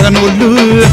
తగనోళ్ళు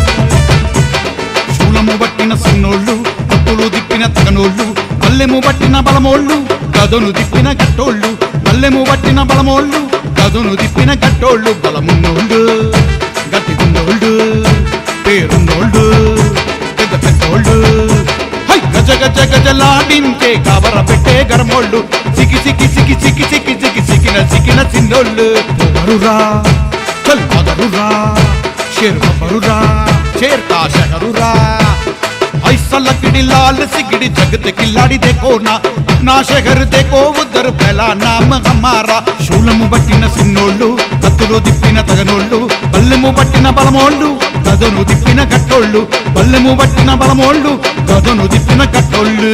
శూలము పట్టిన సిన్నోళ్ళు కత్తులు దిప్పిన తగనోళ్ళు పల్లెము పట్టిన బలమోళ్ళు గదను దిప్పిన గట్టోళ్ళు పల్లెము పట్టిన బలమోళ్ళు గదను దిప్పిన గట్టోళ్ళు బలమున్నోళ్ళు గట్టిగున్నోళ్ళు పేరున్నోళ్ళు పెద్ద పెద్దోళ్ళు హై గజ గజ గజలాడించే కవర పెట్టే గరమోళ్ళు సికి సికి సికి సికి సికి సికి సికిన సికిన చిన్నోళ్ళు పొగరురా చల్ మగరురా షేర్ బరురా షేర్ కా షహరురా ऐसा लकड़ी लाल सिगड़ी जगत की लाड़ी देखो ना अपना शहर देखो उधर फैला नाम हमारा శూలము పట్టిన సిన్నోళ్ళు కత్తులు దిప్పిన తగనోళ్ళు బల్లెము పట్టిన బలమోళ్ళు గదను దిప్పిన కట్టోళ్ళు బల్లెము పట్టిన బలమోళ్ళు గదను దిప్పిన కట్టోళ్ళు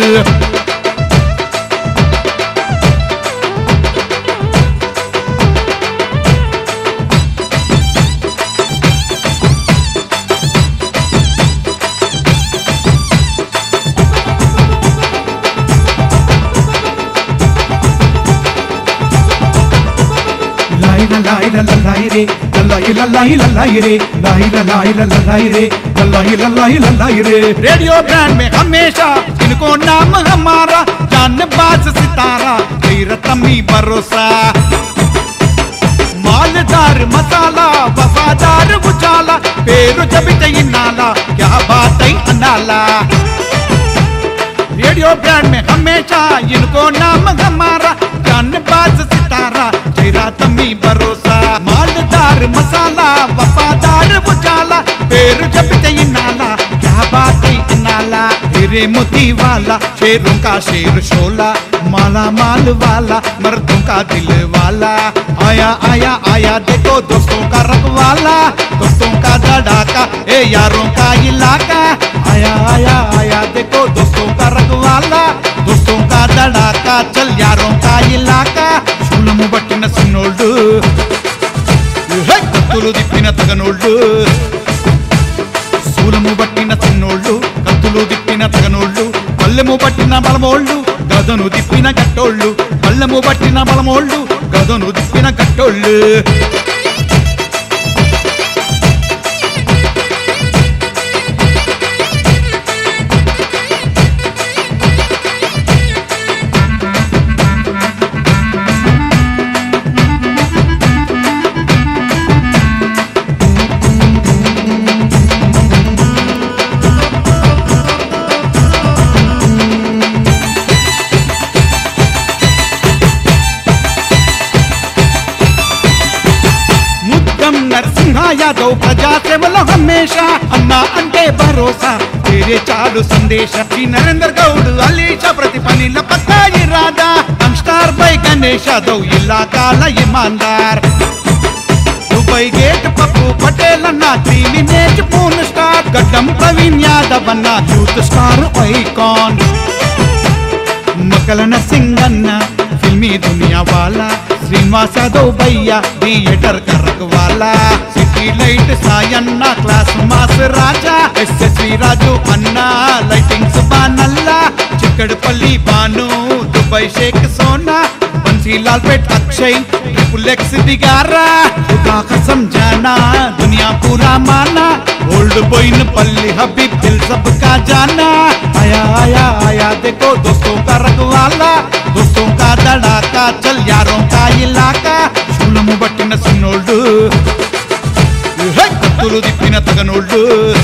లాయిల లాయిల లలాయిరే లలాయిల లాయిల లాయిరే లాయిల లాయిల లలాయిరే లలాయిల లాయిల లాయిరే रेडियो ब्रांड में हमेशा इनको नाम हमारा जानबाज सितारा गैरतमी भरोसा मालदार मसाला वफादार उजाला పేరు చెబితే ఇన్నాలా क्या बात है అన్నాలా रेडियो ब्रांड में हमेशा इनको नाम हमारा जानबाज सितारा गैरतमी भरोसा मालदार मसाला वफादार उजाला పేరు చెబితే ఇన్నాలా क्या बात है అన్నాలా तेरे मोती वाला शेरों का शेर शोला माला माल वाला मर्दों का दिल वाला आया आया आया देखो दोस्तों का रखवाला दोस्तों का धड़ाका ए यारों का इलाका आया आया आया देखो दोस्तों का रखवाला दोस्तों का धड़ाका चल यारों का इलाका శూలము పట్టిన సిన్నోళ్ళు హే, కత్తులు దిప్పిన తగనోళ్ళు శూలము పట్టిన చిన్నోళ్ళు కత్తులు దిప్పిన తగనోళ్ళు పల్లెము పట్టిన బలమోళ్ళు గదను దిప్పిన కట్టోళ్ళు పల్లెము పట్టిన బలమోళ్ళు గదను దిప్పిన కట్టోళ్ళు ముద్దం నరసింహ యాదవ్ ప్రజా సేవలో హమేషా అన్నా అంటే భరోసా తేరే చాలు సందేశ శ్రీ నరేంద్ర గౌడ్ అలీషా ప్రతి పనిల పక్కా ఇరాదా స్టార్ బై గణేష్ యాదవ్ ఇలాకాల ఇమాందార్ దుబాయ్ గేట్ పప్పు పటేల్ అన్న టీమ్ ఇమేజ్ పూన్ స్టార్ గడ్డం ప్రవీణ్ యాదవ్ అన్న యూత్ స్టార్ ఐకాన్ మకలన సింగన్న ఫిల్మీ దునియా వాలా శ్రీనివాస్ యాదవ్ భయ్య థియేటర్ కరక్ వాలా city light Sayanna class mass రాజా ఎస్ఎస్వి రాజు అన్న లైటింగ్స్ బానల్లా చిక్కడపల్లి బాను దుబాయ్ షేక్ సోనా बंसीलाल पेट अक्षय ट्रिपल एक्स दिगारा खुदा कसम जाना दुनिया पूरा माना ओल्ड बोइन पल्ली हबीब दिल सबका जाना आया आया आया देखो दोस्तों का रखवाला दोस्तों का धड़ाका चल यारों का इलाका శూలము పట్టిన సిన్నోళ్ళు హే, కత్తులు దిప్పిన తగనోళ్ళు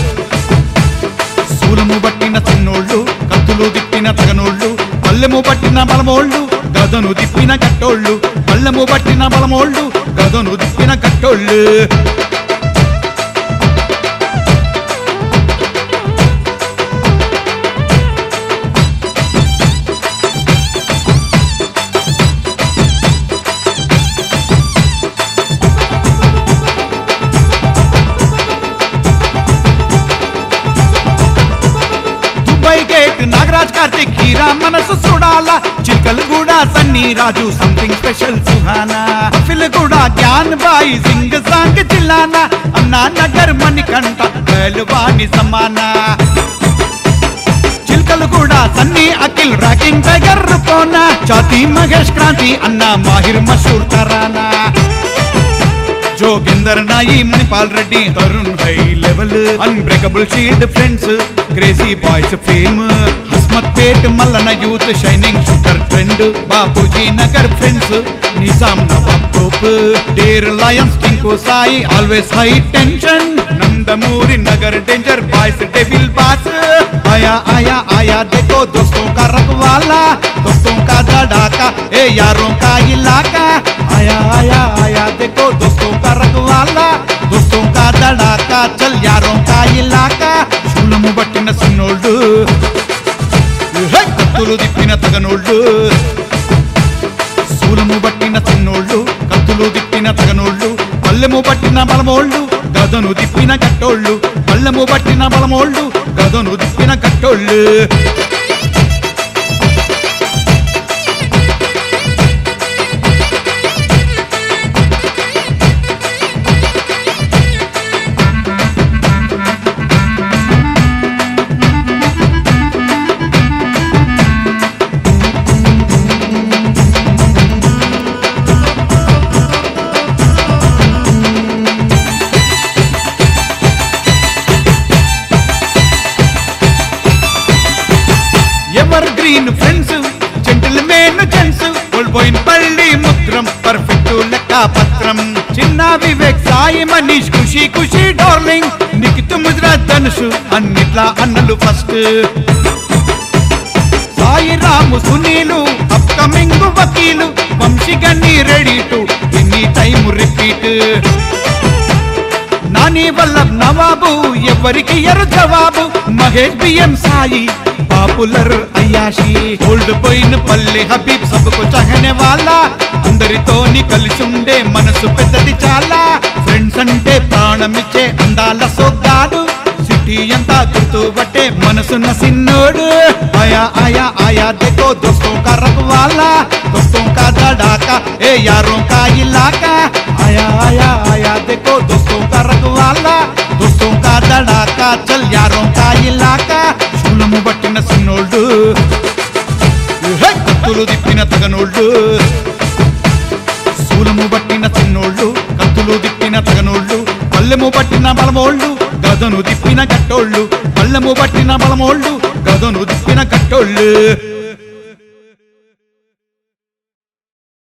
శూలము పట్టిన చిన్నోళ్ళు కత్తులు దిప్పిన తగనోళ్ళు పల్లెము పట్టిన బలమోళ్ళు గదను దిప్పిన కట్టోళ్ళు పల్లెము పట్టిన బలమోళ్ళు గదను దిప్పిన కట్టోళ్ళు దుబాయ్ గేట్ నాగరాజ్ కార్తిక్ హీరా మనసు చూడాలా చిల్కల్ కూడా సన్నీ రాజు సంథింగ్ స్పెషల్ సుహానా ఫిల్ కూడా జ్ఞాన్ బాయి సింగ్ సాంగ్ చిల్లానా అన్నా నగర్ మణికంఠ పహల్వాని సమానా చిల్కలు కూడా సన్నీ అఖిల్ రాకింగ్ టైగర్ కోనా చాతి మహేష్ క్రాంతి అన్న మాహిర్ మషూర్ తరానా జోగిందర్ నాయి Manipal Reddy Tarun high level unbreakable shield friends crazy boys fame హస్మత్ పేట్ మల్లన youth shining shooter trend Bapuji Nagar friends Nizam నవాబ్ తోప్ dare lions king Sai always high tension Nandamuri Nagar danger boys devil boss आया आया आया देखो दोस्तों का रखवाला दोस्तों का धड़ाका ए यारों का इलाका आया आया आया देखो दोस्तों का रखवाला दोस्तों का धड़ाका चल यारों का इलाका శూలము పట్టిన సిన్నోళ్ళు హే, కత్తులు దిప్పిన తగనోళ్ళు శూలము పట్టిన చిన్నోళ్ళు కత్తులు దిప్పిన తగనోళ్ళు పల్లెము పట్టిన బలమోళ్ళు గదను దిప్పిన కట్టోళ్ళు పల్లెము పట్టిన బలమోళ్ళు గదను దిప్పిన కట్టోళ్ళు evergreen friends gentleman gents కోల్పోయిన పల్లి ముద్రం పర్ఫెక్ట్ లెక్క పత్రం చిన్న వివేక్ సాయి మనీష్ ఖుషి ఖుషి డార్లింగ్ నిఖిత్ ముద్ర ధనుషు అన్నిట్లా అన్నలు ఫస్ట్ సాయి రాము సునీలు అప్కమింగ్ వకీలు వంశీగన్ని ready to any time repeat Nani వల్ల నవాబు ఎవరికి ఎరు జవాబు మహేష్ బిఎం సాయి పాపులర్ అయ్యాషి ఓల్డ్ పోయిన పల్లె హబీబ్ సబకు చహనే వాళ్ళ అందరితోని కలిసి ఉండే మనసు పెద్దది చాలా ఫ్రెండ్స్ అంటే ప్రాణమిచ్చే అందాల సొగ్గాడు సిటీ అంతా గుర్తు పట్టే మనసున్న సిన్నోడు ఆయా ఆయా ఆయా देखो दोस्तों का रखवाला दोस्तों का धड़ाका ए यारों का इलाका आया आया आया देखो दोस्तों का रखवाला दोस्तों का धड़ाका चल यारों का इलाका శూలము పట్టిన సిన్నోళ్ళు హే, కత్తులు దిప్పిన తగనోళ్ళు శూలము పట్టిన చిన్నోళ్ళు కత్తులు దిప్పిన తగనోళ్ళు పల్లెము పట్టిన బలమోళ్ళు గదను దిప్పిన కట్టోళ్ళు పల్లెము పట్టిన బలమోళ్ళు గదను దిప్పిన కట్టోళ్ళు